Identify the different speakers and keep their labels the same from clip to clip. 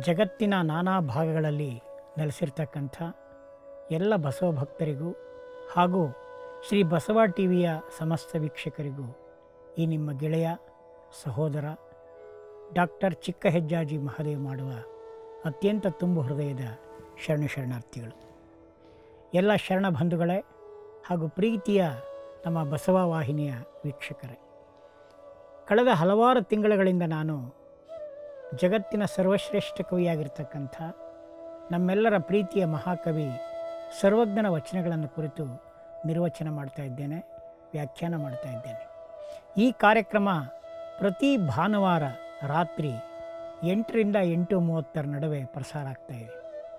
Speaker 1: ಜಗತ್ತಿನ ನಾನಾ ಭಾಗಗಳಲ್ಲಿ ನೆಲೆಸಿರ್ತಕ್ಕಂಥ ಎಲ್ಲ ಬಸವ ಭಕ್ತರಿಗೂ ಹಾಗೂ ಶ್ರೀ ಬಸವ ಟಿ ವಿಯ ಸಮಸ್ತ ವೀಕ್ಷಕರಿಗೂ ಈ ನಿಮ್ಮ ಗೆಳೆಯ ಸಹೋದರ ಡಾಕ್ಟರ್ ಚಿಕ್ಕ ಹೆಜ್ಜಾಜಿ ಮಹದೇವ್ ಮಾಡುವ ಅತ್ಯಂತ ತುಂಬು ಹೃದಯದ ಶರಣ ಶರಣಾರ್ಥಿಗಳು ಎಲ್ಲ ಶರಣ ಬಂಧುಗಳೇ ಹಾಗೂ ಪ್ರೀತಿಯ ನಮ್ಮ ಬಸವ ವಾಹಿನಿಯ ವೀಕ್ಷಕರೇ ಕಳೆದ ಹಲವಾರು ತಿಂಗಳುಗಳಿಂದ ನಾನು ಜಗತ್ತಿನ ಸರ್ವಶ್ರೇಷ್ಠ ಕವಿಯಾಗಿರ್ತಕ್ಕಂಥ ನಮ್ಮೆಲ್ಲರ ಪ್ರೀತಿಯ ಮಹಾಕವಿ ಸರ್ವಜ್ಞನ ವಚನಗಳನ್ನು ಕುರಿತು ನಿರ್ವಚನ ಮಾಡ್ತಾ ಇದ್ದೇನೆ ವ್ಯಾಖ್ಯಾನ ಮಾಡ್ತಾ ಇದ್ದೇನೆ ಈ ಕಾರ್ಯಕ್ರಮ ಪ್ರತಿ ಭಾನುವಾರ ರಾತ್ರಿ ಎಂಟರಿಂದ ಎಂಟು ಮೂವತ್ತರ ನಡುವೆ ಪ್ರಸಾರ ಆಗ್ತಾ ಇದೆ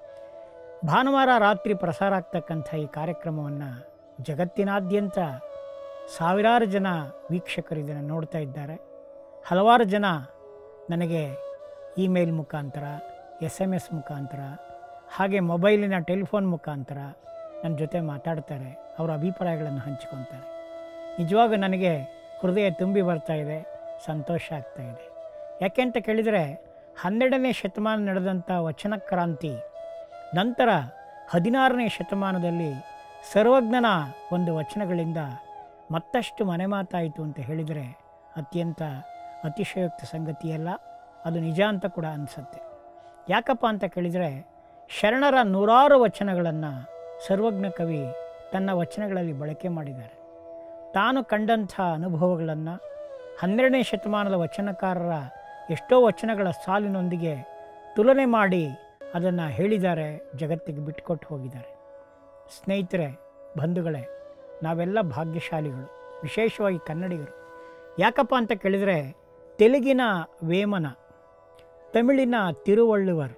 Speaker 1: ಭಾನುವಾರ ರಾತ್ರಿ ಪ್ರಸಾರ ಆಗ್ತಕ್ಕಂಥ ಈ ಕಾರ್ಯಕ್ರಮವನ್ನು ಜಗತ್ತಿನಾದ್ಯಂತ ಸಾವಿರಾರು ಜನ ವೀಕ್ಷಕರು ಇದನ್ನು ನೋಡ್ತಾ ಇದ್ದಾರೆ ಹಲವಾರು ಜನ ನನಗೆ ಇಮೇಲ್ ಮುಖಾಂತರ ಎಸ್ ಎಮ್ ಎಸ್ ಮುಖಾಂತರ ಹಾಗೆ ಮೊಬೈಲಿನ ಟೆಲಿಫೋನ್ ಮುಖಾಂತರ ನನ್ನ ಜೊತೆ ಮಾತಾಡ್ತಾರೆ ಅವರ ಅಭಿಪ್ರಾಯಗಳನ್ನು ಹಂಚ್ಕೊತಾರೆ ನಿಜವಾಗ ನನಗೆ ಹೃದಯ ತುಂಬಿ ಬರ್ತಾ ಇದೆ ಸಂತೋಷ ಆಗ್ತಾ ಇದೆ ಯಾಕೆ ಅಂತ ಕೇಳಿದರೆ ಹನ್ನೆರಡನೇ ಶತಮಾನ ನಡೆದಂಥ ವಚನ ಕ್ರಾಂತಿ ನಂತರ ಹದಿನಾರನೇ ಶತಮಾನದಲ್ಲಿ ಸರ್ವಜ್ಞನ ಒಂದು ವಚನಗಳಿಂದ ಮತ್ತಷ್ಟು ಮನೆ ಮಾತಾಯಿತು ಅಂತ ಹೇಳಿದರೆ ಅತ್ಯಂತ ಅತಿಶಯೋಕ್ತ ಸಂಗತಿಯಲ್ಲ ಅದು ನಿಜ ಅಂತ ಕೂಡ ಅನಿಸುತ್ತೆ ಯಾಕಪ್ಪ ಅಂತ ಕೇಳಿದರೆ ಶರಣರ ನೂರಾರು ವಚನಗಳನ್ನು ಸರ್ವಜ್ಞ ಕವಿ ತನ್ನ ವಚನಗಳಲ್ಲಿ ಬಳಕೆ ಮಾಡಿದ್ದಾರೆ ತಾನು ಕಂಡಂಥ ಅನುಭವಗಳನ್ನು ಹನ್ನೆರಡನೇ ಶತಮಾನದ ವಚನಕಾರರ ಎಷ್ಟೋ ವಚನಗಳ ಸಾಲಿನೊಂದಿಗೆ ತುಲನೆ ಮಾಡಿ ಅದನ್ನು ಹೇಳಿದ್ದಾರೆ ಜಗತ್ತಿಗೆ ಬಿಟ್ಟುಕೊಟ್ಟು ಹೋಗಿದ್ದಾರೆ ಸ್ನೇಹಿತರೆ ಬಂಧುಗಳೇ ನಾವೆಲ್ಲ ಭಾಗ್ಯಶಾಲಿಗಳು ವಿಶೇಷವಾಗಿ ಕನ್ನಡಿಗರು ಯಾಕಪ್ಪ ಅಂತ ಕೇಳಿದರೆ ತೆಲುಗಿನ ವೇಮನ ತಮಿಳಿನ ತಿರುವಳ್ಳುವರ್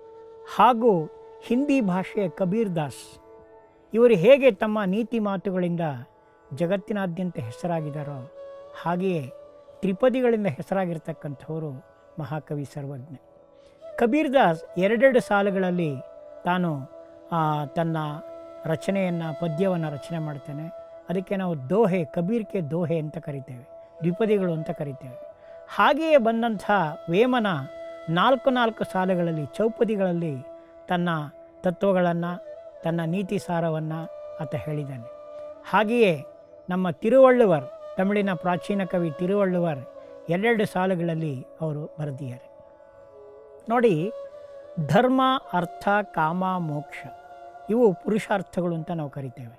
Speaker 1: ಹಾಗೂ ಹಿಂದಿ ಭಾಷೆಯ ಕಬೀರ್ ದಾಸ್ ಇವರು ಹೇಗೆ ತಮ್ಮ ನೀತಿ ಮಾತುಗಳಿಂದ ಜಗತ್ತಿನಾದ್ಯಂತ ಹೆಸರಾಗಿದ್ದಾರೋ ಹಾಗೆಯೇ ತ್ರಿಪದಿಗಳಿಂದ ಹೆಸರಾಗಿರ್ತಕ್ಕಂಥವರು ಮಹಾಕವಿ ಸರ್ವಜ್ಞ ಕಬೀರ್ ದಾಸ್ ಎರಡೆರಡು ಸಾಲುಗಳಲ್ಲಿ ತಾನು ಆ, ತನ್ನ ರಚನೆಯನ್ನು ಪದ್ಯವನ್ನು ರಚನೆ ಮಾಡ್ತಾನೆ ಅದಕ್ಕೆ ನಾವು ದೋಹೆ ಕಬೀರ್ಕೆ ದೋಹೆ ಅಂತ ಕರಿತೇವೆ ದ್ವಿಪದಿಗಳು ಅಂತ ಕರಿತೇವೆ ಹಾಗೆಯೇ ಬಂದಂಥ ವೇಮನ ನಾಲ್ಕು ನಾಲ್ಕು ಸಾಲುಗಳಲ್ಲಿ ಚೌಪದಿಗಳಲ್ಲಿ ತನ್ನ ತತ್ವಗಳನ್ನು ತನ್ನ ನೀತಿ ಸಾರವನ್ನು ಆತ ಹೇಳಿದ್ದಾನೆ ಹಾಗೆಯೇ ನಮ್ಮ ತಿರುವಳ್ಳುವರ್ ತಮಿಳಿನ ಪ್ರಾಚೀನ ಕವಿ ತಿರುವಳ್ಳುವರ್ ಎರಡೆರಡು ಸಾಲುಗಳಲ್ಲಿ ಅವರು ಬರೆದಿದ್ದಾರೆ ನೋಡಿ ಧರ್ಮ ಅರ್ಥ ಕಾಮ ಮೋಕ್ಷ ಇವು ಪುರುಷಾರ್ಥಗಳು ಅಂತ ನಾವು ಕರಿತೇವೆ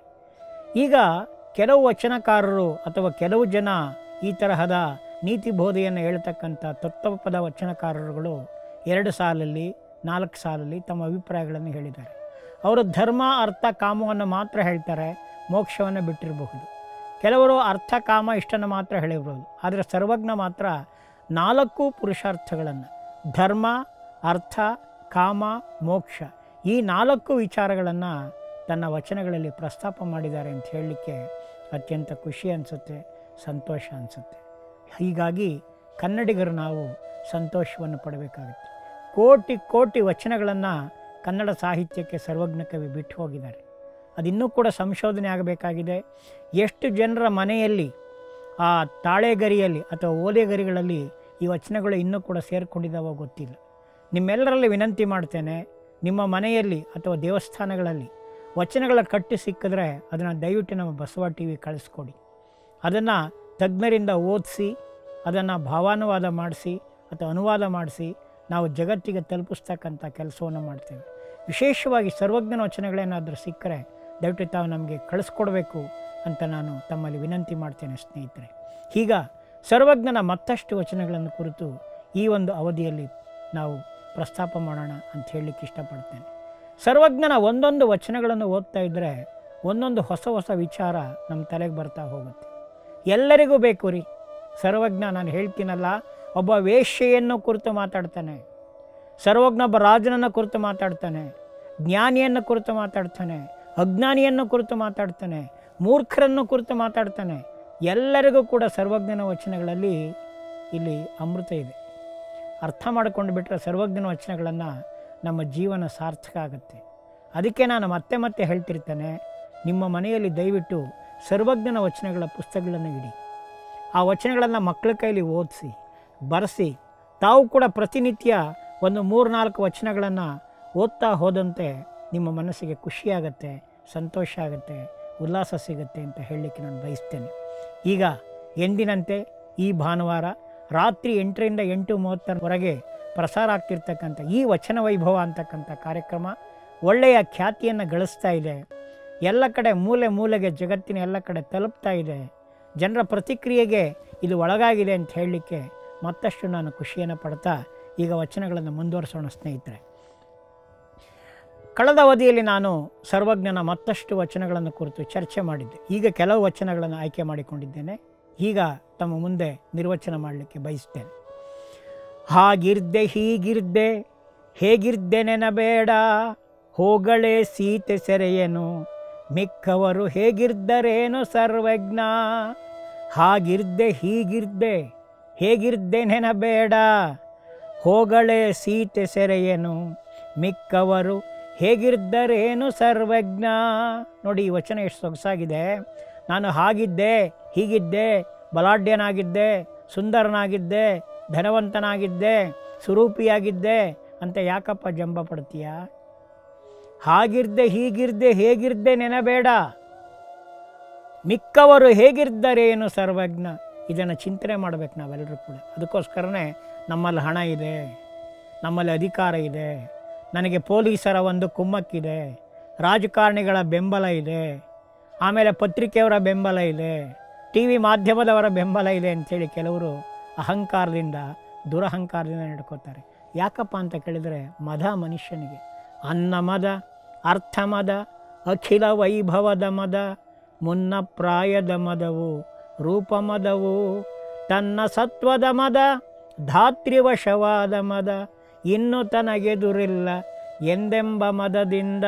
Speaker 1: ಈಗ ಕೆಲವು ವಚನಕಾರರು ಅಥವಾ ಕೆಲವು ಜನ ಈ ತರಹದ ನೀತಿ ಬೋಧೆಯನ್ನು ಹೇಳ್ತಕ್ಕಂಥ ತತ್ವಪದ ವಚನಕಾರರುಗಳು ಎರಡು ಸಾಲಲ್ಲಿ ನಾಲ್ಕು ಸಾಲಲ್ಲಿ ತಮ್ಮ ಅಭಿಪ್ರಾಯಗಳನ್ನು ಹೇಳಿದ್ದಾರೆ ಅವರು ಧರ್ಮ ಅರ್ಥ ಕಾಮವನ್ನು ಮಾತ್ರ ಹೇಳ್ತಾರೆ ಮೋಕ್ಷವನ್ನು ಬಿಟ್ಟಿರಬಹುದು ಕೆಲವರು ಅರ್ಥ ಕಾಮ ಇಷ್ಟನ್ನು ಮಾತ್ರ ಹೇಳಿರ್ಬೋದು ಆದರೆ ಸರ್ವಜ್ಞ ಮಾತ್ರ ನಾಲ್ಕು ಪುರುಷಾರ್ಥಗಳನ್ನು ಧರ್ಮ ಅರ್ಥ ಕಾಮ ಮೋಕ್ಷ ಈ ನಾಲ್ಕು ವಿಚಾರಗಳನ್ನು ತನ್ನ ವಚನಗಳಲ್ಲಿ ಪ್ರಸ್ತಾಪ ಮಾಡಿದ್ದಾರೆ ಅಂತ ಹೇಳಲಿಕ್ಕೆ ಅತ್ಯಂತ ಖುಷಿ ಅನಿಸುತ್ತೆ ಸಂತೋಷ ಅನಿಸುತ್ತೆ ಹೀಗಾಗಿ ಕನ್ನಡಿಗರು ನಾವು ಸಂತೋಷವನ್ನು ಪಡಬೇಕಾಗುತ್ತೆ ಕೋಟಿ ಕೋಟಿ ವಚನಗಳನ್ನು ಕನ್ನಡ ಸಾಹಿತ್ಯಕ್ಕೆ ಸರ್ವಜ್ಞ ಕವಿ ಬಿಟ್ಟು ಹೋಗಿದ್ದಾರೆ ಅದಿನ್ನೂ ಕೂಡ ಸಂಶೋಧನೆ ಆಗಬೇಕಾಗಿದೆ ಎಷ್ಟು ಜನರ ಮನೆಯಲ್ಲಿ ಆ ತಾಳೆಗರಿಯಲ್ಲಿ ಅಥವಾ ಓಲೆಗರಿಗಳಲ್ಲಿ ಈ ವಚನಗಳು ಇನ್ನೂ ಕೂಡ ಸೇರಿಕೊಂಡಿದ್ದಾವೋ ಗೊತ್ತಿಲ್ಲ ನಿಮ್ಮೆಲ್ಲರಲ್ಲಿ ವಿನಂತಿ ಮಾಡ್ತೇನೆ ನಿಮ್ಮ ಮನೆಯಲ್ಲಿ ಅಥವಾ ದೇವಸ್ಥಾನಗಳಲ್ಲಿ ವಚನಗಳ ಕಟ್ಟಿ ಸಿಕ್ಕಿದ್ರೆ ಅದನ್ನು ದಯವಿಟ್ಟು ನಮ್ಮ ಬಸವ ಟಿ ವಿ ಕಳಿಸ್ಕೊಡಿ ಅದನ್ನು ತಜ್ಞರಿಂದ ಓದಿಸಿ ಅದನ್ನು ಭಾವಾನುವಾದ ಮಾಡಿಸಿ ಅಥವಾ ಅನುವಾದ ಮಾಡಿಸಿ ನಾವು ಜಗತ್ತಿಗೆ ತಲುಪಿಸ್ತಕ್ಕಂಥ ಕೆಲಸವನ್ನು ಮಾಡ್ತೇವೆ ವಿಶೇಷವಾಗಿ ಸರ್ವಜ್ಞನ ವಚನಗಳೇನಾದರೂ ಸಿಕ್ಕರೆ ದಯವಿಟ್ಟು ತಾವು ನಮಗೆ ಕಳಿಸ್ಕೊಡ್ಬೇಕು ಅಂತ ನಾನು ತಮ್ಮಲ್ಲಿ ವಿನಂತಿ ಮಾಡ್ತೇನೆ ಸ್ನೇಹಿತರೆ ಈಗ ಸರ್ವಜ್ಞನ ಮತ್ತಷ್ಟು ವಚನಗಳನ್ನು ಕುರಿತು ಈ ಒಂದು ಅವಧಿಯಲ್ಲಿ ನಾವು ಪ್ರಸ್ತಾಪ ಮಾಡೋಣ ಅಂತ ಹೇಳಲಿಕ್ಕೆ ಇಷ್ಟಪಡ್ತೇನೆ ಸರ್ವಜ್ಞನ ಒಂದೊಂದು ವಚನಗಳನ್ನು ಓದ್ತಾ ಇದ್ದರೆ ಒಂದೊಂದು ಹೊಸ ಹೊಸ ವಿಚಾರ ನಮ್ಮ ತಲೆಗೆ ಬರ್ತಾ ಹೋಗುತ್ತೆ ಎಲ್ಲರಿಗೂ ಬೇಕು ರೀ ಸರ್ವಜ್ಞ ನಾನು ಹೇಳ್ತೀನಲ್ಲ ಒಬ್ಬ ವೇಶ್ಯೆಯನ್ನು ಕುರಿತು ಮಾತಾಡ್ತಾನೆ ಸರ್ವಜ್ಞ ಒಬ್ಬ ರಾಜನನ್ನು ಕುರಿತು ಮಾತಾಡ್ತಾನೆ ಜ್ಞಾನಿಯನ್ನು ಕುರಿತು ಮಾತಾಡ್ತಾನೆ ಅಜ್ಞಾನಿಯನ್ನು ಕುರಿತು ಮಾತಾಡ್ತಾನೆ ಮೂರ್ಖರನ್ನು ಕುರಿತು ಮಾತಾಡ್ತಾನೆ ಎಲ್ಲರಿಗೂ ಕೂಡ ಸರ್ವಜ್ಞನ ವಚನಗಳಲ್ಲಿ ಇಲ್ಲಿ ಅಮೃತ ಇದೆ ಅರ್ಥ ಮಾಡ್ಕೊಂಡು ಬಿಟ್ಟರೆ ಸರ್ವಜ್ಞನ ವಚನಗಳನ್ನು ನಮ್ಮ ಜೀವನ ಸಾರ್ಥಕ ಆಗುತ್ತೆ ಅದಕ್ಕೆ ನಾನು ಮತ್ತೆ ಮತ್ತೆ ಹೇಳ್ತಿರ್ತೇನೆ ನಿಮ್ಮ ಮನೆಯಲ್ಲಿ ದಯವಿಟ್ಟು ಸರ್ವಜ್ಞನ ವಚನಗಳ ಪುಸ್ತಕಗಳನ್ನು ಇಡಿ ಆ ವಚನಗಳನ್ನು ಮಕ್ಕಳ ಕೈಲಿ ಓದಿಸಿ ಬರೆಸಿ ತಾವು ಕೂಡ ಪ್ರತಿನಿತ್ಯ ಒಂದು ಮೂರು ನಾಲ್ಕು ವಚನಗಳನ್ನು ಓದ್ತಾ ಹೋದಂತೆ ನಿಮ್ಮ ಮನಸ್ಸಿಗೆ ಖುಷಿಯಾಗತ್ತೆ ಸಂತೋಷ ಆಗುತ್ತೆ ಉಲ್ಲಾಸ ಸಿಗುತ್ತೆ ಅಂತ ಹೇಳಲಿಕ್ಕೆ ನಾನು ಬಯಸ್ತೇನೆ ಈಗ ಎಂದಿನಂತೆ ಈ ಭಾನುವಾರ ರಾತ್ರಿ ಎಂಟರಿಂದ ಎಂಟು ಮೂವತ್ತರವರೆಗೆ ಪ್ರಸಾರ ಆಗ್ತಿರ್ತಕ್ಕಂಥ ಈ ವಚನ ವೈಭವ ಅಂತಕ್ಕಂಥ ಕಾರ್ಯಕ್ರಮ ಒಳ್ಳೆಯ ಖ್ಯಾತಿಯನ್ನು ಗಳಿಸ್ತಾ ಇದೆ ಎಲ್ಲ ಕಡೆ ಮೂಲೆ ಮೂಲೆಗೆ ಜಗತ್ತಿನ ಎಲ್ಲ ಕಡೆ ತಲುಪ್ತಾ ಇದೆ ಜನರ ಪ್ರತಿಕ್ರಿಯೆಗೆ ಇದು ಒಳಗಾಗಿದೆ ಅಂತ ಹೇಳಲಿಕ್ಕೆ ಮತ್ತಷ್ಟು ನಾನು ಖುಷಿಯನ್ನು ಪಡ್ತಾ ಈಗ ವಚನಗಳನ್ನು ಮುಂದುವರಿಸೋಣ ಸ್ನೇಹಿತರೆ ಕಳೆದ ಅವಧಿಯಲ್ಲಿ ನಾನು ಸರ್ವಜ್ಞನ ಮತ್ತಷ್ಟು ವಚನಗಳನ್ನು ಕುರಿತು ಚರ್ಚೆ ಮಾಡಿದ್ದೆ ಈಗ ಕೆಲವು ವಚನಗಳನ್ನು ಆಯ್ಕೆ ಮಾಡಿಕೊಂಡಿದ್ದೇನೆ ಈಗ ತಮ್ಮ ಮುಂದೆ ನಿರ್ವಚನ ಮಾಡಲಿಕ್ಕೆ ಬಯಸ್ತೇನೆ ಹಾಗಿರ್ದೆ ಹೀಗಿರ್ದೆ ಹೇಗಿರ್ದೆ ನೆನಬೇಡ ಹೋಗಳೇ ಸೀತೆ ಸೆರೆಯನು ಮಿಕ್ಕವರು ಹೇಗಿರ್ದರೇನು ಸರ್ವಜ್ಞ ಹಾಗಿರ್ದೆ ಹೀಗಿರ್ದೆ ಹೇಗಿರ್ದೆ ನೆನಬೇಡ ಹೋಗಳೇ ಸೀತೆ ಸೆರೆಯನು ಮಿಕ್ಕವರು ಹೇಗಿರ್ದರೇನು ಸರ್ವಜ್ಞ ನೋಡಿ ಈ ವಚನ ಎಷ್ಟು ಸೊಗಸಾಗಿದೆ ನಾನು ಹಾಗಿದ್ದೆ ಹೀಗಿದ್ದೆ ಬಲಾಢ್ಯನಾಗಿದ್ದೆ ಸುಂದರನಾಗಿದ್ದೆ ಧನವಂತನಾಗಿದ್ದೆ ಸುರೂಪಿಯಾಗಿದ್ದೆ ಅಂತ ಯಾಕಪ್ಪ ಜಂಬ ಪಡ್ತೀಯ ಹಾಗಿರ್ದೆ ಹೀಗಿರ್ದೆ ಹೇಗಿರ್ದೆ ನೆನಬೇಡ ಮಿಕ್ಕವರು ಹೇಗಿರ್ದರೇನು ಸರ್ವಜ್ಞ ಇದನ್ನು ಚಿಂತನೆ ಮಾಡಬೇಕು ನಾವೆಲ್ಲರೂ ಕೂಡ ಅದಕ್ಕೋಸ್ಕರನೇ ನಮ್ಮಲ್ಲಿ ಹಣ ಇದೆ ನಮ್ಮಲ್ಲಿ ಅಧಿಕಾರ ಇದೆ ನನಗೆ ಪೊಲೀಸರ ಒಂದು ಕುಮ್ಮಕ್ಕಿದೆ ರಾಜಕಾರಣಿಗಳ ಬೆಂಬಲ ಇದೆ ಆಮೇಲೆ ಪತ್ರಿಕೆಯವರ ಬೆಂಬಲ ಇದೆ ಟಿ ವಿ ಮಾಧ್ಯಮದವರ ಬೆಂಬಲ ಇದೆ ಅಂಥೇಳಿ ಕೆಲವರು ಅಹಂಕಾರದಿಂದ ದುರಹಂಕಾರದಿಂದ ನಡ್ಕೋತಾರೆ ಯಾಕಪ್ಪ ಅಂತ ಕೇಳಿದರೆ ಮದ ಮನುಷ್ಯನಿಗೆ ಅನ್ನ ಮದ ಅರ್ಥ ಮದ ಅಖಿಲ ವೈಭವದ ಮದ ಮುನ್ನ ಪ್ರಾಯದ ಮದವು ರೂಪ ಮದವು ತನ್ನ ಸತ್ವದ ಮದ ಧಾತ್ರಿವಶವಾದ ಮದ ಇನ್ನು ತನಗೆದುರಿಲ್ಲ ಎಂದೆಂಬ ಮದದಿಂದ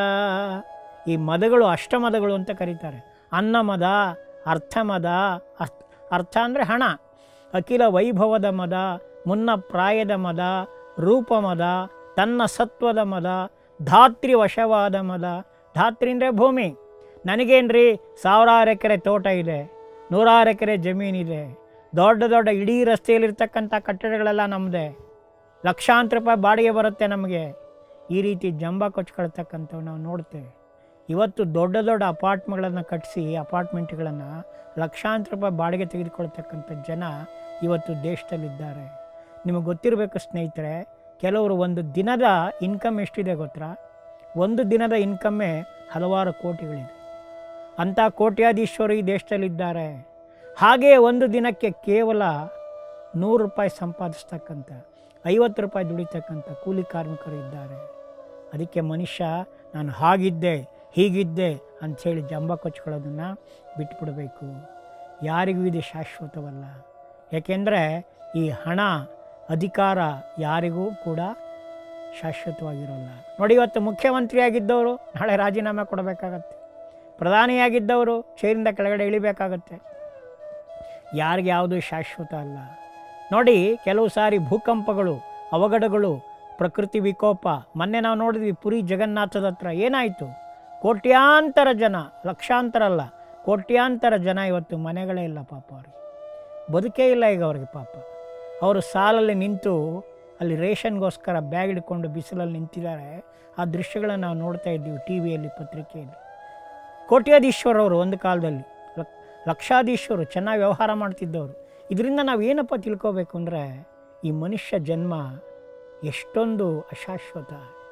Speaker 1: ಈ ಮದಗಳು ಅಷ್ಟಮದಗಳು ಅಂತ ಕರೀತಾರೆ ಅನ್ನ ಮದ ಅರ್ಥ ಮದ ಅರ್ಥ ಅರ್ಥ ಅಂದರೆ ಹಣ ಅಖಿಲ ವೈಭವದ ಮದ ಮುನ್ನ ಪ್ರಾಯದ ಮದ ರೂಪ ಮದ ತನ್ನ ಸತ್ವದ ಮದ ಧಾತ್ರಿ ವಶವಾದ ಮದ ಧಾತ್ರಿ ಅಂದರೆ ಭೂಮಿ ನನಗೇನ್ರಿ ಸಾವಿರಾರು ಎಕರೆ ತೋಟ ಇದೆ ನೂರಾರು ಎಕರೆ ಜಮೀನಿದೆ ದೊಡ್ಡ ದೊಡ್ಡ ಇಡೀ ರಸ್ತೆಯಲ್ಲಿರ್ತಕ್ಕಂಥ ಕಟ್ಟಡಗಳೆಲ್ಲ ನಮ್ಮದೇ ಲಕ್ಷಾಂತರ ರೂಪಾಯಿ ಬಾಡಿಗೆ ಬರುತ್ತೆ ನಮಗೆ ಈ ರೀತಿ ಜಂಬ ಕೊಚ್ಕೊಳ್ತಕ್ಕಂಥವು ನಾವು ನೋಡ್ತೇವೆ ಇವತ್ತು ದೊಡ್ಡ ದೊಡ್ಡ ಅಪಾರ್ಟ್ಮೆಗಳನ್ನು ಕಟ್ಟಿಸಿ ಅಪಾರ್ಟ್ಮೆಂಟ್ಗಳನ್ನು ಲಕ್ಷಾಂತರ ರೂಪಾಯಿ ಬಾಡಿಗೆ ತೆಗೆದುಕೊಳ್ತಕ್ಕಂಥ ಜನ ಇವತ್ತು ದೇಶದಲ್ಲಿದ್ದಾರೆ ನಿಮಗೆ ಗೊತ್ತಿರಬೇಕು ಸ್ನೇಹಿತರೆ ಕೆಲವರು ಒಂದು ದಿನದ ಇನ್ಕಮ್ ಎಷ್ಟಿದೆ ಗೊತ್ತಾ ಒಂದು ದಿನದ ಇನ್ಕಮ್ಮೇ ಹಲವಾರು ಕೋಟಿಗಳಿದೆ ಅಂಥ ಕೋಟ್ಯಾಧೀಶ್ವರು ಈ ದೇಶದಲ್ಲಿದ್ದಾರೆ ಹಾಗೆಯೇ ಒಂದು ದಿನಕ್ಕೆ ಕೇವಲ ನೂರು ರೂಪಾಯಿ ಸಂಪಾದಿಸ್ತಕ್ಕಂಥ ಐವತ್ತು ರೂಪಾಯಿ ದುಡಿತಕ್ಕಂಥ ಕೂಲಿ ಕಾರ್ಮಿಕರು ಇದ್ದಾರೆ ಅದಕ್ಕೆ ಮನುಷ್ಯ ನಾನು ಹಾಗಿದ್ದೆ ಹೀಗಿದ್ದೆ ಅಂಥೇಳಿ ಜಂಬ ಕೊಚ್ಕೊಳ್ಳೋದನ್ನು ಬಿಟ್ಬಿಡಬೇಕು ಯಾರಿಗೂ ಇದು ಶಾಶ್ವತವಲ್ಲ ಏಕೆಂದರೆ ಈ ಹಣ ಅಧಿಕಾರ ಯಾರಿಗೂ ಕೂಡ ಶಾಶ್ವತವಾಗಿರೋಲ್ಲ ನೋಡಿ ಇವತ್ತು ಮುಖ್ಯಮಂತ್ರಿಯಾಗಿದ್ದವರು ನಾಳೆ ರಾಜೀನಾಮೆ ಕೊಡಬೇಕಾಗತ್ತೆ ಪ್ರಧಾನಿಯಾಗಿದ್ದವರು ಚೇರಿಂದ ಕೆಳಗಡೆ ಇಳಿಬೇಕಾಗತ್ತೆ ಯಾರಿಗೆ ಯಾವುದು ಶಾಶ್ವತ ಅಲ್ಲ ನೋಡಿ ಕೆಲವು ಸಾರಿ ಭೂಕಂಪಗಳು ಅವಘಡಗಳು ಪ್ರಕೃತಿ ವಿಕೋಪ ಮೊನ್ನೆ ನಾವು ನೋಡಿದ್ವಿ ಪುರಿ ಜಗನ್ನಾಥದ ಹತ್ರ ಏನಾಯಿತು ಕೋಟ್ಯಾಂತರ ಜನ ಲಕ್ಷಾಂತರ ಅಲ್ಲ ಕೋಟ್ಯಾಂತರ ಜನ ಇವತ್ತು ಮನೆಗಳೇ ಇಲ್ಲ ಪಾಪ ಅವ್ರಿಗೆ ಬದುಕೇ ಇಲ್ಲ ಈಗ ಅವ್ರಿಗೆ ಪಾಪ ಅವರು ಸಾಲಲ್ಲಿ ನಿಂತು ಅಲ್ಲಿ ರೇಷನ್ಗೋಸ್ಕರ ಬ್ಯಾಗ್ ಹಿಡ್ಕೊಂಡು ಬಿಸಿಲಲ್ಲಿ ನಿಂತಿದ್ದಾರೆ ಆ ದೃಶ್ಯಗಳನ್ನು ನಾವು ನೋಡ್ತಾ ಇದ್ದೀವಿ ಟಿ ವಿಯಲ್ಲಿ ಪತ್ರಿಕೆಯಲ್ಲಿ ಕೋಟ್ಯಾಧೀಶ್ವರವರು ಒಂದು ಕಾಲದಲ್ಲಿ ಲಕ್- ಲಕ್ಷಾಧೀಶ್ವರು ಚೆನ್ನಾಗಿ ವ್ಯವಹಾರ ಮಾಡ್ತಿದ್ದವರು ಇದರಿಂದ ನಾವು ಏನಪ್ಪ ತಿಳ್ಕೋಬೇಕು ಅಂದರೆ ಈ ಮನುಷ್ಯ ಜನ್ಮ ಎಷ್ಟೊಂದು ಅಶಾಶ್ವತ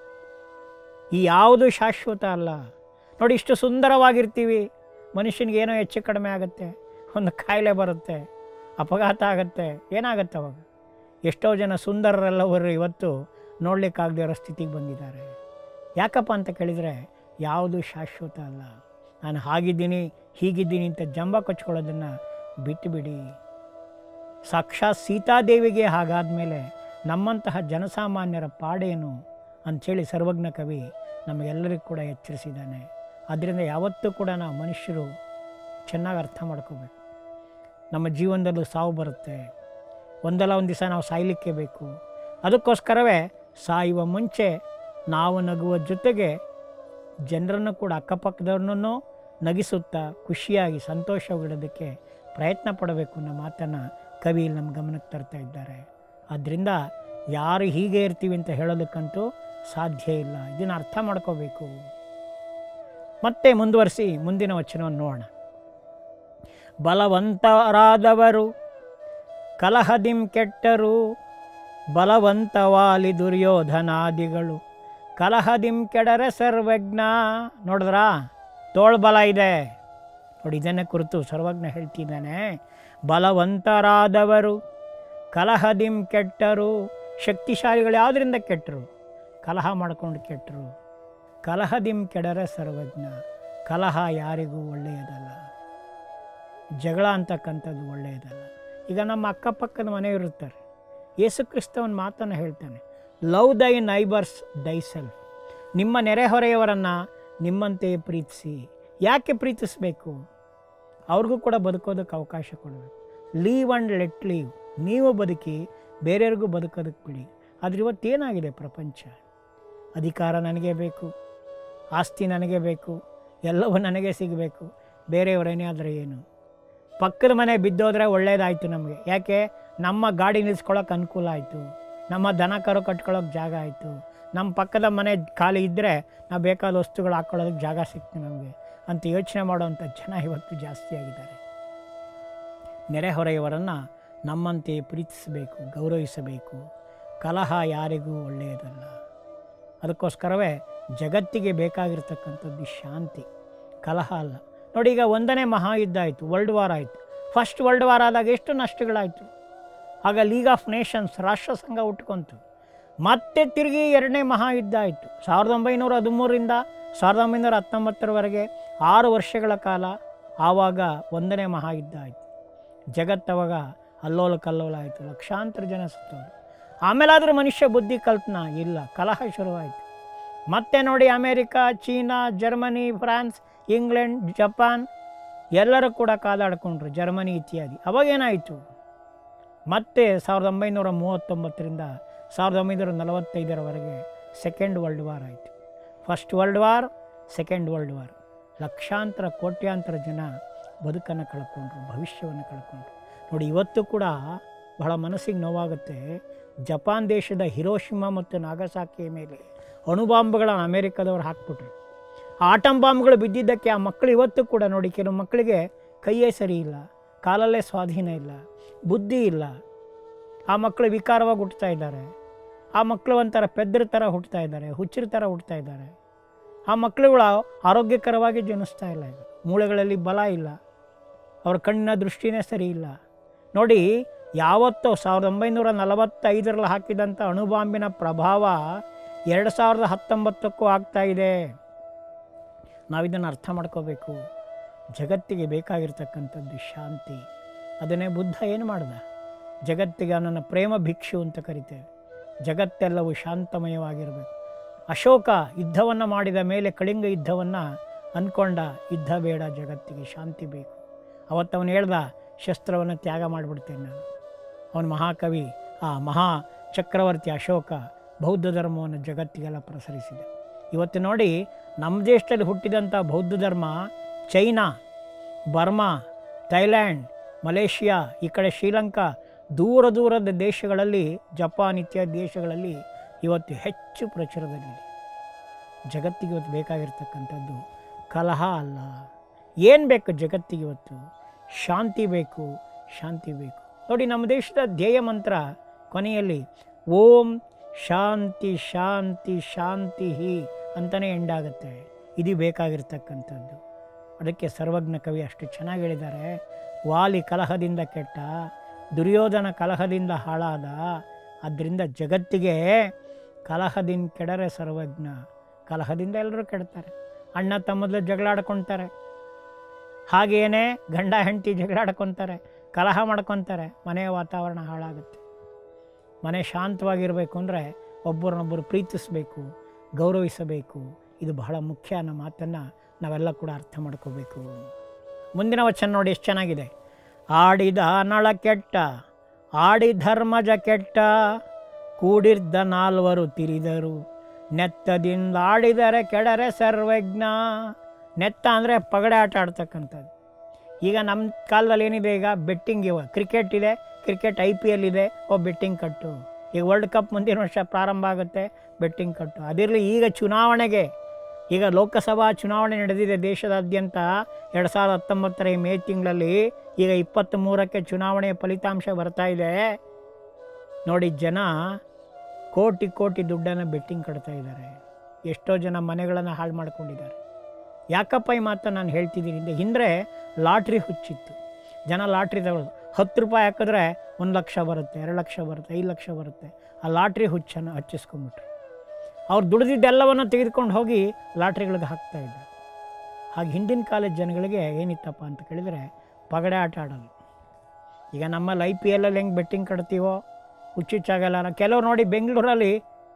Speaker 1: ಈ ಯಾವುದು ಶಾಶ್ವತ ಅಲ್ಲ ನೋಡಿ ಇಷ್ಟು ಸುಂದರವಾಗಿರ್ತೀವಿ ಮನುಷ್ಯನಿಗೆ ಏನೋ ಹೆಚ್ಚು ಕಡಿಮೆ ಆಗುತ್ತೆ ಒಂದು ಕಾಯಿಲೆ ಬರುತ್ತೆ ಅಪಘಾತ ಆಗುತ್ತೆ ಏನಾಗುತ್ತೆ ಅವಾಗ ಎಷ್ಟೋ ಜನ ಸುಂದರರೆಲ್ಲವರು ಇವತ್ತು ನೋಡಲಿಕ್ಕಾಗದೇ ಇರೋ ಸ್ಥಿತಿಗೆ ಬಂದಿದ್ದಾರೆ ಯಾಕಪ್ಪ ಅಂತ ಕೇಳಿದರೆ ಯಾವುದು ಶಾಶ್ವತ ಅಲ್ಲ ನಾನು ಹಾಗಿದ್ದೀನಿ ಹೀಗಿದ್ದೀನಿ ಅಂತ ಜಂಬ ಕೊಚ್ಕೊಳ್ಳೋದನ್ನು ಬಿಟ್ಟುಬಿಡಿ ಸಾಕ್ಷಾತ್ ಸೀತಾದೇವಿಗೆ ಹಾಗಾದಮೇಲೆ ನಮ್ಮಂತಹ ಜನಸಾಮಾನ್ಯರ ಪಾಡೇನು ಅಂಥೇಳಿ ಸರ್ವಜ್ಞ ಕವಿ ನಮಗೆಲ್ಲರಿಗೂ ಕೂಡ ಎಚ್ಚರಿಸಿದ್ದಾನೆ ಆದ್ದರಿಂದ ಯಾವತ್ತೂ ಕೂಡ ನಾವು ಮನುಷ್ಯರು ಚೆನ್ನಾಗಿ ಅರ್ಥ ಮಾಡ್ಕೋಬೇಕು ನಮ್ಮ ಜೀವನದಲ್ಲೂ ಸಾವು ಬರುತ್ತೆ ಒಂದಲ್ಲ ಒಂದು ದಿವಸ ನಾವು ಸಾಯಲಿಕ್ಕೆ ಬೇಕು ಅದಕ್ಕೋಸ್ಕರವೇ ಸಾಯುವ ಮುಂಚೆ ನಾವು ನಗುವ ಜೊತೆಗೆ ಜನರನ್ನು ಕೂಡ ಅಕ್ಕಪಕ್ಕದವ್ರನ್ನೂ ನಗಿಸುತ್ತಾ ಖುಷಿಯಾಗಿ ಸಂತೋಷವಿಡೋದಕ್ಕೆ ಪ್ರಯತ್ನ ಪಡಬೇಕು ಅನ್ನೋ ಮಾತನ್ನು ಕವಿ ನಮ್ಮ ಗಮನಕ್ಕೆ ತರ್ತಾ ಇದ್ದಾರೆ ಆದ್ದರಿಂದ ಯಾರು ಹೀಗೆ ಇರ್ತೀವಿ ಅಂತ ಹೇಳೋದಕ್ಕಂತೂ ಸಾಧ್ಯ ಇಲ್ಲ ಇದನ್ನು ಅರ್ಥ ಮಾಡ್ಕೋಬೇಕು ಮತ್ತೆ ಮುಂದುವರಿಸಿ ಮುಂದಿನ ವಚನವನ್ನು ನೋಡೋಣ ಬಲವಂತರಾದವರು ಕಲಹದಿಂ ಕೆಟ್ಟರು ಬಲವಂತವಾಲಿ ದುರ್ಯೋಧನಾದಿಗಳು ಕಲಹದಿಂ ಕೆಡರೆ ಸರ್ವಜ್ಞ ನೋಡಿದ್ರಾ ತೋಳ್ಬಲ ಇದೆ ನೋಡಿ ಇದನ್ನೇ ಕುರಿತು ಸರ್ವಜ್ಞ ಹೇಳ್ತಿದ್ದಾನೆ ಬಲವಂತರಾದವರು ಕಲಹದಿಂ ಕೆಟ್ಟರು ಶಕ್ತಿಶಾಲಿಗಳು ಯಾವುದರಿಂದ ಕೆಟ್ಟರು ಕಲಹ ಮಾಡ್ಕೊಂಡು ಕೆಟ್ಟರು ಕಲಹದಿಂ ಕೆಡರೆ ಸರ್ವಜ್ಞ ಕಲಹ ಯಾರಿಗೂ ಒಳ್ಳೆಯದಲ್ಲ ಜಗಳ ಅಂತಕ್ಕಂಥದ್ದು ಒಳ್ಳೆಯದಲ್ಲ ಈಗ ನಮ್ಮ ಅಕ್ಕಪಕ್ಕದ ಮನೆಯವರು ಯೇಸು ಕ್ರಿಸ್ತ ಒಂದು ಮಾತನ್ನು ಹೇಳ್ತಾನೆ ಲವ್ ದೈ ನೈಬರ್ಸ್ ದೈ ಸೆಲ್ಫ್ ನಿಮ್ಮ ನೆರೆಹೊರೆಯವರನ್ನು ನಿಮ್ಮಂತೆಯೇ ಪ್ರೀತಿಸಿ ಯಾಕೆ ಪ್ರೀತಿಸಬೇಕು ಅವ್ರಿಗೂ ಕೂಡ ಬದುಕೋದಕ್ಕೆ ಅವಕಾಶ ಕೊಡಬೇಕು ಲೀವ್ ಆ್ಯಂಡ್ ಲೆಟ್ ಲೀವ್ ನೀವು ಬದುಕಿ ಬೇರೆಯವ್ರಿಗೂ ಬದುಕೋದಕ್ಕೆ ಬಿಡಿ ಆದರೆ ಇವತ್ತೇನಾಗಿದೆ ಪ್ರಪಂಚ ಅಧಿಕಾರ ನನಗೆ ಬೇಕು ಆಸ್ತಿ ನನಗೆ ಬೇಕು ಎಲ್ಲವೂ ನನಗೆ ಸಿಗಬೇಕು ಬೇರೆಯವರೇನೇ ಆದರೆ ಏನು ಪಕ್ಕದ ಮನೆ ಬಿದ್ದೋದ್ರೆ ಒಳ್ಳೇದಾಯಿತು ನಮಗೆ ಯಾಕೆ ನಮ್ಮ ಗಾಡಿ ನಿಲ್ಸ್ಕೊಳ್ಳೋಕೆ ಅನುಕೂಲ ಆಯಿತು ನಮ್ಮ ದನ ಕರು ಕಟ್ಕೊಳ್ಳೋಕೆ ಜಾಗ ಆಯಿತು ನಮ್ಮ ಪಕ್ಕದ ಮನೆ ಖಾಲಿ ಇದ್ದರೆ ನಾವು ಬೇಕಾದ ವಸ್ತುಗಳು ಹಾಕ್ಕೊಳ್ಳೋದಕ್ಕೆ ಜಾಗ ಸಿಕ್ತು ನಮಗೆ ಅಂತ ಯೋಚನೆ ಮಾಡೋವಂಥ ಜನ ಇವತ್ತು ಜಾಸ್ತಿ ಆಗಿದ್ದಾರೆ ನೆರೆಹೊರೆಯವರನ್ನು ನಮ್ಮಂತೆ ಪ್ರೀತಿಸಬೇಕು ಗೌರವಿಸಬೇಕು ಕಲಹ ಯಾರಿಗೂ ಒಳ್ಳೆಯದಲ್ಲ ಅದಕ್ಕೋಸ್ಕರವೇ ಜಗತ್ತಿಗೆ ಬೇಕಾಗಿರ್ತಕ್ಕಂಥದ್ದು ಶಾಂತಿ ಕಲಹ ಅಲ್ಲ ನೋಡಿ ಈಗ ಒಂದನೇ ಮಹಾಯುದ್ಧ ಆಯಿತು ವರ್ಲ್ಡ್ ವಾರ್ ಆಯಿತು ಫಸ್ಟ್ ವರ್ಲ್ಡ್ ವಾರ್ ಆದಾಗ ಎಷ್ಟು ನಷ್ಟಗಳಾಯಿತು ಆಗ ಲೀಗ್ ಆಫ್ ನೇಷನ್ಸ್ ರಾಷ್ಟ್ರಸಂಘ ಹುಟ್ಕೊಂತು ಮತ್ತೆ ತಿರುಗಿ ಎರಡನೇ ಮಹಾಯುದ್ಧ ಆಯಿತು ಸಾವಿರದ ಒಂಬೈನೂರ ಹದಿಮೂರರಿಂದ ಸಾವಿರದ ಒಂಬೈನೂರ ಹತ್ತೊಂಬತ್ತರವರೆಗೆ ಆರು ವರ್ಷಗಳ ಕಾಲ ಆವಾಗ ಒಂದನೇ ಮಹಾಯುದ್ಧ ಆಯಿತು ಜಗತ್ತವಾಗ ಅಲ್ಲೋಲ ಕಲ್ಲೋಲ ಆಯಿತು ಲಕ್ಷಾಂತರ ಜನ ಸತ್ತೋರು ಆಮೇಲಾದರೂ ಮನುಷ್ಯ ಬುದ್ಧಿ ಕಲ್ಪನಾ ಇಲ್ಲ ಕಲಹ ಶುರುವಾಯಿತು ಮತ್ತೆ ನೋಡಿ America China Germany France England Japan ಎಲ್ಲರೂ ಕೂಡ ಕಾದಾಡಿಕೊಂಡ್ರು ಜರ್ಮನಿ ಇತ್ಯಾದಿ ಅವಾಗೇನಾಯಿತು ಮತ್ತೆ ಸಾವಿರದ ಒಂಬೈನೂರ ಮೂವತ್ತೊಂಬತ್ತರಿಂದ ಸಾವಿರದ ಒಂಬೈನೂರ ನಲವತ್ತೈದರವರೆಗೆ ಸೆಕೆಂಡ್ ವರ್ಲ್ಡ್ ವಾರ್ ಆಯಿತು first world war second world war ಲಕ್ಷಾಂತರ ಕೋಟ್ಯಾಂತರ ಜನ ಬದುಕನ್ನು ಕಳ್ಕೊಂಡ್ರು ಭವಿಷ್ಯವನ್ನು ಕಳ್ಕೊಂಡ್ರು ನೋಡಿ ಇವತ್ತು ಕೂಡ ಬಹಳ ಮನಸ್ಸಿಗೆ ನೋವಾಗುತ್ತೆ ಜಪಾನ್ ದೇಶದ ಹಿರೋಶಿಮಾ ಮತ್ತು ನಾಗಸಾಕಿಯ ಮೇಲೆ ಅಣುಬಾಂಬ್ಗಳನ್ನು ಅಮೇರಿಕಾದವ್ರು ಹಾಕ್ಬಿಟ್ರು ಆ ಆಟಮ್ ಬಾಂಬ್ಗಳು ಬಿದ್ದಿದ್ದಕ್ಕೆ ಆ ಮಕ್ಕಳು ಇವತ್ತು ಕೂಡ ನೋಡಿ ಕೆಲವು ಮಕ್ಕಳಿಗೆ ಕೈಯೇ ಸರಿ ಇಲ್ಲ ಕಾಲಲ್ಲೇ ಸ್ವಾಧೀನ ಇಲ್ಲ ಬುದ್ಧಿ ಇಲ್ಲ ಆ ಮಕ್ಕಳು ವಿಕಾರವಾಗಿ ಹುಟ್ಟುತ್ತಾ ಇದ್ದಾರೆ ಆ ಮಕ್ಕಳು ಒಂಥರ ಪೆದ್ರ ಥರ ಹುಟ್ಟುತ್ತಾ ಇದ್ದಾರೆ ಹುಚ್ಚರ ಥರ ಹುಟ್ಟುತ್ತಾ ಇದ್ದಾರೆ ಆ ಮಕ್ಕಳುಗಳು ಆರೋಗ್ಯಕರವಾಗಿ ಜನಿಸ್ತಾ ಇಲ್ಲ ಈಗ ಮೂಳೆಗಳಲ್ಲಿ ಬಲ ಇಲ್ಲ ಅವ್ರ ಕಣ್ಣಿನ ದೃಷ್ಟಿನೇ ಸರಿ ಇಲ್ಲ ನೋಡಿ ಯಾವತ್ತೋ ಸಾವಿರದ ಒಂಬೈನೂರ ನಲವತ್ತೈದರಲ್ಲಿ ಹಾಕಿದಂಥ ಅಣುಬಾಂಬಿನ ಪ್ರಭಾವ ಎರಡು ಸಾವಿರದ ಹತ್ತೊಂಬತ್ತಕ್ಕೂ ಆಗ್ತಾ ಇದೆ ನಾವಿದನ್ನು ಅರ್ಥ ಮಾಡ್ಕೋಬೇಕು ಜಗತ್ತಿಗೆ ಬೇಕಾಗಿರ್ತಕ್ಕಂಥದ್ದು ಶಾಂತಿ ಅದನ್ನೇ ಬುದ್ಧ ಏನು ಮಾಡ್ದ ಜಗತ್ತಿಗೆ ನನ್ನ ಪ್ರೇಮ ಭಿಕ್ಷು ಅಂತ ಕರಿತೇವೆ ಜಗತ್ತೆಲ್ಲವೂ ಶಾಂತಮಯವಾಗಿರಬೇಕು ಅಶೋಕ ಯುದ್ಧವನ್ನು ಮಾಡಿದ ಮೇಲೆ ಕಳಿಂಗ ಯುದ್ಧವನ್ನು ಅಂದ್ಕೊಂಡ ಯುದ್ಧ ಬೇಡ ಜಗತ್ತಿಗೆ ಶಾಂತಿ ಬೇಕು ಅವತ್ತವನು ಹೇಳ್ದ ಶಸ್ತ್ರವನ್ನು ತ್ಯಾಗ ಮಾಡಿಬಿಡ್ತೇನೆ ನಾನು ಅವನು ಮಹಾಕವಿ ಆ ಮಹಾ ಚಕ್ರವರ್ತಿ ಅಶೋಕ ಬೌದ್ಧ ಧರ್ಮವನ್ನು ಜಗತ್ತಿಗೆಲ್ಲ ಪ್ರಸರಿಸಿದ ಇವತ್ತು ನೋಡಿ ನಮ್ಮ ದೇಶದಲ್ಲಿ ಹುಟ್ಟಿದಂಥ ಬೌದ್ಧ ಧರ್ಮ ಚೈನಾ ಬರ್ಮಾ ಥೈಲ್ಯಾಂಡ್ ಮಲೇಷಿಯಾ ಈ ಕಡೆ ಶ್ರೀಲಂಕಾ ದೂರ ದೂರದ ದೇಶಗಳಲ್ಲಿ ಜಪಾನ್ ಇತ್ಯಾದಿ ದೇಶಗಳಲ್ಲಿ ಇವತ್ತು ಹೆಚ್ಚು ಪ್ರಚುರದಲ್ಲಿದೆ ಜಗತ್ತಿಗೆ ಇವತ್ತು ಬೇಕಾಗಿರ್ತಕ್ಕಂಥದ್ದು ಕಲಹ ಅಲ್ಲ ಏನು ಬೇಕು ಜಗತ್ತಿಗೆ ಇವತ್ತು ಶಾಂತಿ ಬೇಕು ಶಾಂತಿ ಬೇಕು ನೋಡಿ ನಮ್ಮ ದೇಶದ ಧ್ಯೇಯ ಮಂತ್ರ ಕೊನೆಯಲ್ಲಿ ಓಂ ಶಾಂತಿ ಶಾಂತಿ ಶಾಂತಿ ಅಂತಲೇ ಎಂಡಾಗುತ್ತೆ ಇದು ಬೇಕಾಗಿರ್ತಕ್ಕಂಥದ್ದು ಅದಕ್ಕೆ ಸರ್ವಜ್ಞ ಕವಿ ಅಷ್ಟು ಚೆನ್ನಾಗಿ ಹೇಳಿದ್ದಾರೆ ವಾಲಿ ಕಲಹದಿಂದ ಕೆಟ್ಟ ದುರ್ಯೋಧನ ಕಲಹದಿಂದ ಹಾಳಾದ ಆದ್ದರಿಂದ ಜಗತ್ತಿಗೆ ಕಲಹದಿಂದ ಕೆಡರೆ ಸರ್ವಜ್ಞ ಕಲಹದಿಂದ ಎಲ್ಲರೂ ಕೆಡ್ತಾರೆ ಅಣ್ಣ ತಮ್ಮದಲ್ಲೂ ಜಗಳಾಡ್ಕೊತಾರೆ ಹಾಗೇನೇ ಗಂಡ ಹೆಂಡತಿ ಜಗಳಾಡ್ಕೊತಾರೆ ಕಲಹ ಮಾಡ್ಕೊತಾರೆ ಮನೆಯ ವಾತಾವರಣ ಹಾಳಾಗುತ್ತೆ ಮನೆ ಶಾಂತವಾಗಿರಬೇಕು ಅಂದರೆ ಒಬ್ಬರನ್ನೊಬ್ಬರು ಪ್ರೀತಿಸಬೇಕು ಗೌರವಿಸಬೇಕು ಇದು ಬಹಳ ಮುಖ್ಯ ಅನ್ನೋ ಮಾತನ್ನು ನಾವೆಲ್ಲ ಕೂಡ ಅರ್ಥ ಮಾಡ್ಕೋಬೇಕು ಮುಂದಿನ ವಚನ ನೋಡಿ ಎಷ್ಟು ಚೆನ್ನಾಗಿದೆ ಆಡಿದ ನಳ ಕೆಟ್ಟ ಆಡಿ ಧರ್ಮಜ ಕೆಟ್ಟ ಕೂಡಿದ್ದ ನಾಲ್ವರು ತಿರಿದರು ನೆತ್ತದಿಂದ ಆಡಿದರೆ ಕೆಡರೆ ಸರ್ವಜ್ಞ ನೆತ್ತ ಅಂದರೆ ಪಗಡೆ ಆಟ ಆಡ್ತಕ್ಕಂಥದ್ದು ಈಗ ನಮ್ಮ ಕಾಲದಲ್ಲಿ ಏನಿದೆ ಈಗ ಬೆಟ್ಟಿಂಗ್ ಇವ ಕ್ರಿಕೆಟ್ ಇದೆ ಕ್ರಿಕೆಟ್ ಐ ಪಿ ಎಲ್ ಇದೆ ಓ ಬೆಟ್ಟಿಂಗ್ ಕಟ್ಟು ಈಗ ವರ್ಲ್ಡ್ ಕಪ್ ಮುಂದಿನ ವರ್ಷ ಪ್ರಾರಂಭ ಆಗುತ್ತೆ ಬೆಟ್ಟಿಂಗ್ ಕಟ್ಟು ಅದಿರಲಿ ಈಗ ಚುನಾವಣೆಗೆ ಈಗ ಲೋಕಸಭಾ ಚುನಾವಣೆ ನಡೆದಿದೆ ದೇಶದಾದ್ಯಂತ ಎರಡು ಸಾವಿರದ ಹತ್ತೊಂಬತ್ತರ ಈ ಮೇ ತಿಂಗಳಲ್ಲಿ ಈಗ ಇಪ್ಪತ್ತ್ ಮೂರಕ್ಕೆ ಚುನಾವಣೆಯ ಫಲಿತಾಂಶ ಬರ್ತಾ ಇದೆ ನೋಡಿ ಜನ ಕೋಟಿ ಕೋಟಿ ದುಡ್ಡನ್ನು ಬೆಟ್ಟಿಂಗ್ ಕಟ್ತಾ ಇದ್ದಾರೆ ಎಷ್ಟೋ ಜನ ಮನೆಗಳನ್ನು ಹಾಳು ಮಾಡ್ಕೊಂಡಿದ್ದಾರೆ ಯಾಕಪ್ಪ ಈ ಮಾತನ್ನು ನಾನು ಹೇಳ್ತಿದ್ದೀನಿ ಅಂದರೆ ಹಿಂದರೆ ಲಾಟ್ರಿ ಹುಚ್ಚಿತ್ತು ಜನ ಲಾಟ್ರಿ ತಗೊಳ್ಳೋದು ಹತ್ತು ರೂಪಾಯಿ ಹಾಕಿದ್ರೆ ಒಂದು ಲಕ್ಷ ಬರುತ್ತೆ ಎರಡು ಲಕ್ಷ ಬರುತ್ತೆ ಐದು ಲಕ್ಷ ಬರುತ್ತೆ ಆ ಲಾಟ್ರಿ ಹುಚ್ಚನ್ನು ಹಚ್ಚಿಸ್ಕೊಂಬಿಟ್ರು ಅವ್ರು ದುಡಿದಿದ್ದೆಲ್ಲವನ್ನು ತೆಗೆದುಕೊಂಡು ಹೋಗಿ ಲಾಟ್ರಿಗಳಿಗೆ ಹಾಕ್ತಾ ಇದ್ದಾರೆ ಹಾಗೆ ಹಿಂದಿನ ಕಾಲದ ಜನಗಳಿಗೆ ಏನಿತ್ತಪ್ಪ ಅಂತ ಕೇಳಿದರೆ ಪಗಡೆ ಆಟ ಆಡೋದು ಈಗ ನಮ್ಮಲ್ಲಿ ಐ ಪಿ ಎಲ್ಲಲ್ಲಿ ಹೆಂಗೆ ಬೆಟ್ಟಿಂಗ್ ಕಟ್ತೀವೋ ಹುಚ್ಚುಚ್ಚಾಗಲ್ಲ ಕೆಲವ್ರು ನೋಡಿ ಬೆಂಗಳೂರಲ್ಲಿ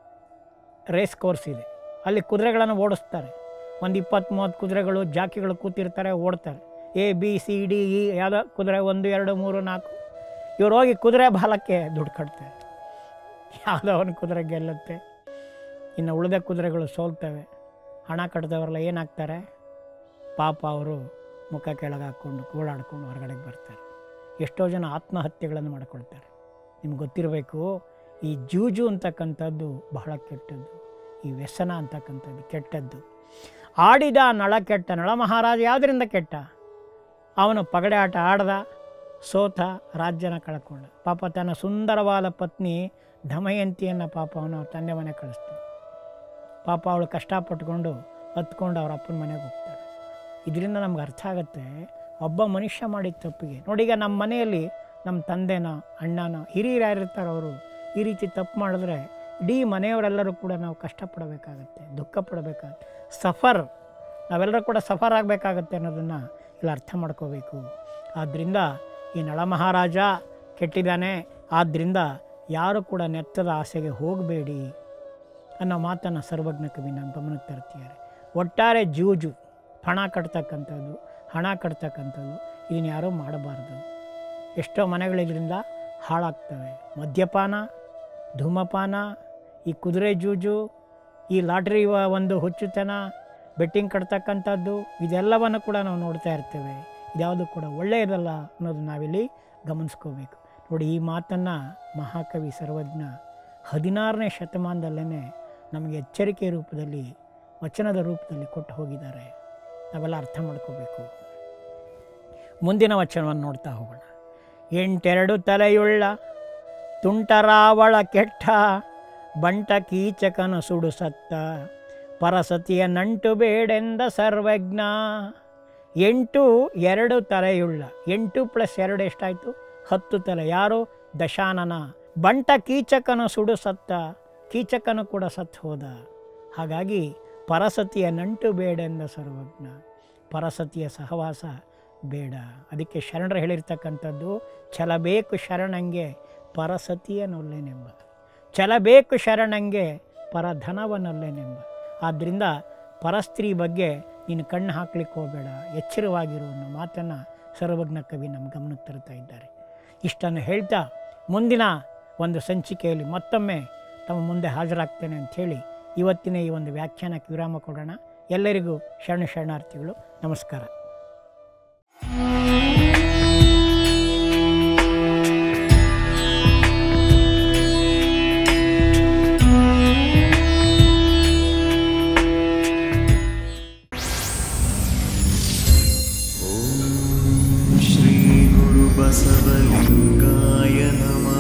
Speaker 1: ರೇಸ್ ಕೋರ್ಸ್ ಇದೆ ಅಲ್ಲಿ ಕುದುರೆಗಳನ್ನು ಓಡಿಸ್ತಾರೆ ಒಂದು ಇಪ್ಪತ್ತು ಮೂವತ್ತು ಕುದುರೆಗಳು ಜಾಕಿಗಳು ಕೂತಿರ್ತಾರೆ ಓಡ್ತಾರೆ A B C D E ಯಾವುದೋ ಕುದುರೆ ಒಂದು ಎರಡು ಮೂರು ನಾಲ್ಕು ಇವ್ರು ಹೋಗಿ ಕುದುರೆ ಬಾಲಕ್ಕೆ ದುಡ್ಡು ಕಟ್ತಾರೆ ಯಾವುದೋ ಒಂದು ಕುದುರೆ ಗೆಲ್ಲುತ್ತೆ ಇನ್ನು ಉಳಿದ ಕುದುರೆಗಳು ಸೋಲ್ತವೆ ಹಣ ಕಟ್ಟಿದವರೆಲ್ಲ ಏನಾಗ್ತಾರೆ ಪಾಪ ಅವರು ಮುಖ ಕೆಳಗೆ ಹಾಕ್ಕೊಂಡು ಕೂಡಾಡ್ಕೊಂಡು ಹೊರಗಡೆಗೆ ಬರ್ತಾರೆ ಎಷ್ಟೋ ಜನ ಆತ್ಮಹತ್ಯೆಗಳನ್ನು ಮಾಡ್ಕೊಳ್ತಾರೆ ನಿಮ್ಗೆ ಗೊತ್ತಿರಬೇಕು ಈ ಜೂಜು ಅಂತಕ್ಕಂಥದ್ದು ಬಹಳ ಕೆಟ್ಟದ್ದು ಈ ವ್ಯಸನ ಅಂತಕ್ಕಂಥದ್ದು ಕೆಟ್ಟದ್ದು ಆಡಿದ ನಳ ಕೆಟ್ಟ ನಳ ಮಹಾರಾಜ ಯಾವುದರಿಂದ ಕೆಟ್ಟ ಅವನು ಪಗಡೆ ಆಟ ಆಡ್ದ ಸೋತ ರಾಜ್ಯನ ಕಳ್ಕೊಂಡ ಪಾಪ ತನ್ನ ಸುಂದರವಾದ ಪತ್ನಿ ದಮಯಂತಿಯನ್ನು ಪಾಪ ಅವನು ತಂದೆ ಮನೆ ಕಳಿಸ್ತಾನೆ ಪಾಪ ಅವಳು ಕಷ್ಟಪಟ್ಕೊಂಡು ಹತ್ಕೊಂಡು ಅವ್ರ ಅಪ್ಪನ ಮನೆಗೆ ಹೋಗ್ತಾಳೆ ಇದರಿಂದ ನಮ್ಗೆ ಅರ್ಥ ಆಗುತ್ತೆ ಒಬ್ಬ ಮನುಷ್ಯ ಮಾಡಿದ ತಪ್ಪಿಗೆ ನೋಡಿ ಈಗ ನಮ್ಮ ಮನೆಯಲ್ಲಿ ನಮ್ಮ ತಂದೆನ ಅಣ್ಣನ ಹಿರಿಯರು ಯಾರಿರ್ತಾರೆ ಅವರು ಈ ರೀತಿ ತಪ್ಪು ಮಾಡಿದ್ರೆ ಇಡೀ ಮನೆಯವರೆಲ್ಲರೂ ಕೂಡ ನಾವು ಕಷ್ಟಪಡಬೇಕಾಗತ್ತೆ ದುಃಖ ಪಡಬೇಕಾಗತ್ತೆ ಸಫರ್ ನಾವೆಲ್ಲರೂ ಕೂಡ ಸಫರ್ ಆಗಬೇಕಾಗತ್ತೆ ಅನ್ನೋದನ್ನು ಇಲ್ಲಿ ಅರ್ಥ ಮಾಡ್ಕೋಬೇಕು ಆದ್ದರಿಂದ ಈ ನಳ ಮಹಾರಾಜ ಕೆಟ್ಟಿದ್ದಾನೆ ಆದ್ದರಿಂದ ಯಾರು ಕೂಡ ನೆತ್ತದ ಆಸೆಗೆ ಹೋಗಬೇಡಿ ಅನ್ನೋ ಮಾತನ್ನು ಸರ್ವಜ್ಞ ಕವಿ ನಮ್ಮ ಗಮನಕ್ಕೆ ತರ್ತಿದ್ದಾರೆ ಒಟ್ಟಾರೆ ಜೂಜು ಹಣ ಕಟ್ತಕ್ಕಂಥದ್ದು ಹಣ ಕಟ್ತಕ್ಕಂಥದ್ದು ಇದನ್ನು ಯಾರೂ ಮಾಡಬಾರ್ದು ಎಷ್ಟೋ ಮನೆಗಳು ಇದರಿಂದ ಹಾಳಾಗ್ತವೆ ಮದ್ಯಪಾನ ಧೂಮಪಾನ ಈ ಕುದುರೆ ಜೂಜು ಈ ಲಾಟ್ರಿ ವ- ಒಂದು ಹುಚ್ಚುತನ ಬೆಟ್ಟಿಂಗ್ ಕಟ್ತಕ್ಕಂಥದ್ದು ಇದೆಲ್ಲವನ್ನು ಕೂಡ ನಾವು ನೋಡ್ತಾ ಇರ್ತೇವೆ ಇದ್ಯಾವುದು ಕೂಡ ಒಳ್ಳೆಯದಲ್ಲ ಅನ್ನೋದು ನಾವಿಲ್ಲಿ ಗಮನಿಸ್ಕೋಬೇಕು ನೋಡಿ ಈ ಮಾತನ್ನು ಮಹಾಕವಿ ಸರ್ವಜ್ಞ ಹದಿನಾರನೇ ಶತಮಾನದಲ್ಲೇ ನಮಗೆ ಎಚ್ಚರಿಕೆ ರೂಪದಲ್ಲಿ ವಚನದ ರೂಪದಲ್ಲಿ ಕೊಟ್ಟು ಹೋಗಿದ್ದಾರೆ ನಾವೆಲ್ಲ ಅರ್ಥ ಮಾಡ್ಕೋಬೇಕು ಮುಂದಿನ ವಚನವನ್ನು ನೋಡ್ತಾ ಹೋಗೋಣ ಎಂಟೆರಡು ತಲೆಯುಳ್ಳ ತುಂಟರಾವಳ ಕೆಟ್ಟ ಬಂಟ ಕೀಚಕನು ಸುಡು ಸತ್ತ ಪರಸತಿಯ ನಂಟು ಬೇಡೆಂದ ಸರ್ವಜ್ಞ ಎಂಟು ಎರಡು ತಲೆಯುಳ್ಳ ಎಂಟು ಪ್ಲಸ್ ಎರಡು ಎಷ್ಟಾಯಿತು ಹತ್ತು ತಲೆ ಯಾರು ದಶಾನನ ಬಂಟ ಕೀಚಕನು ಸುಡು ಸತ್ತ ಕೀಚಕನು ಕೂಡ ಸತ್ತು ಹೋದ ಹಾಗಾಗಿ ಪರಸತಿಯ ನಂಟು ಬೇಡೆಂದ ಸರ್ವಜ್ಞ ಪರಸತಿಯ ಸಹವಾಸ ಬೇಡ ಅದಕ್ಕೆ ಶರಣರು ಹೇಳಿರ್ತಕ್ಕಂಥದ್ದು ಛಲಬೇಕು ಶರಣಂಗೆ ಪರಸತಿಯನೊಲ್ಲೆನೆಂಬ ಛಲಬೇಕು ಶರಣಂಗೆ ಪರಧನವನೊಲ್ಲೆನೆಂಬ ಆದ್ದರಿಂದ ಪರಸ್ತ್ರೀ ಬಗ್ಗೆ ನೀನು ಕಣ್ಣು ಹಾಕ್ಲಿಕ್ಕೆ ಹೋಗಬೇಡ ಎಚ್ಚರವಾಗಿರು ಅನ್ನೋ ಮಾತನ್ನು ಸರ್ವಜ್ಞ ಕವಿ ನಮ್ಮ ಗಮನಕ್ಕೆ ತರ್ತಾ ಇದ್ದಾರೆ ಇಷ್ಟನ್ನು ಹೇಳ್ತಾ ಮುಂದಿನ ಒಂದು ಸಂಚಿಕೆಯಲ್ಲಿ ಮತ್ತೊಮ್ಮೆ ತಮ್ಮ ಮುಂದೆ ಹಾಜರಾಗ್ತೇನೆ ಅಂಥೇಳಿ ಇವತ್ತಿನ ಈ ಒಂದು ವ್ಯಾಖ್ಯಾನಕ್ಕೆ ವಿರಾಮ ಕೊಡೋಣ ಎಲ್ಲರಿಗೂ ಶರಣ ಶರಣಾರ್ಥಿಗಳು ನಮಸ್ಕಾರ
Speaker 2: श्रीगुरुबसवलिङ्गाय नमः